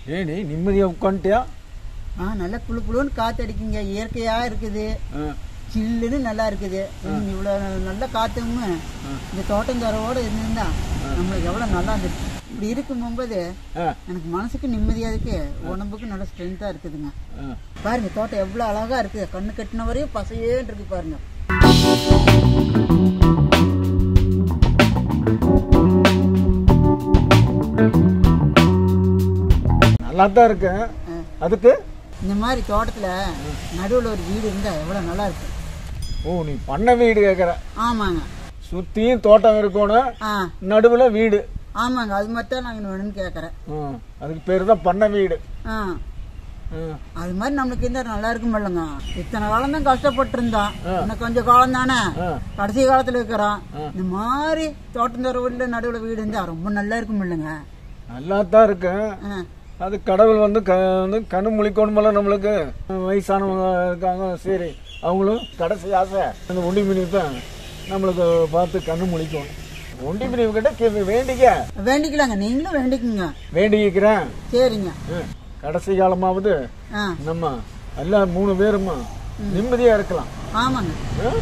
ஏடி நிம்மதியா உட்காந்துட்டியா ஆ நல்லா குளு குளுன்னு காத்து அடிக்குங்க இயற்கையா இருக்குது சில்லுன்னு நல்லா இருக்குது ம், இவ்வளவு நல்ல காத்தும் இந்த தோட்டந்தோரோட இருந்திருந்தா நம்மளுக்கு எவ்வளவு நல்லா இருந்துச்சு இப்படி இருக்கும் போகும்போது எனக்கு மனசுக்கு நிம்மதியா இருக்கு உடம்புக்கு நல்ல ஸ்ட்ரென்த்தா இருக்குதுங்க பாருங்க தோட்டம் எவ்வளவு அழகா இருக்கு கண்ணு கட்டின வரையும் பசையேன்னு இருக்கு பாருங்க நல்லா தான் இருக்கேன் அதுக்கு இந்த மாதிரி தோட்டத்துல நடுவுல ஒரு வீடு இருந்தா எவ்வளவு நல்லா இருக்கு ஓ நீ பண்ண வீடு கேட்குற ஆமாங்க சுத்தியும் தோட்டம் இருக்கணும் ஆ நடுவுல வீடு ஆமாங்க அது மட்டும் தான் நாங்கள் வேணும்னு கேட்குறேன் ம், அதுக்கு பேர் தான் பண்ண வீடு ஆ ம், அது மாதிரி நம்மளுக்கு இருந்தா நல்லா இருக்கும் இல்லைங்க இத்தனை காலம் தான் கஷ்டப்பட்டு இருந்தான் இன்னும் கொஞ்சம் காலம் தானே ஆ. கடைசி காலத்துல இருக்கிறோம் இந்த மாதிரி தோட்டந்தோற வீட்டுல நடுவுல வீடு இருந்தா ரொம்ப நல்லா இருக்கும் இல்லைங்க நல்லா தான் இருக்கேன் ஆ. அது கடவுள் வந்து க வந்து கண்ணு முழிக்கணுமல்ல நம்மளுக்கு வயசானவங்க இருக்காங்க சரி அவங்களும் கடைசி ஆசை அந்த ஒண்டி மினிப்ப நம்மளுக்கு பார்த்து கண்ணு முழிக்கணும் ஒண்டி மினிப்பு கிட்ட கே- வேண்டிக்க வேண்டிக்கலாங்க நீங்களும் வேண்டிக்குங்க வேண்டிக்கிறேன் சரிங்க ம், கடைசி காலமாவது ஆ நம்ம எல்லாம் மூணு பேருமா நிம்மதியா இருக்கலாம் ஆமாங்க ம்?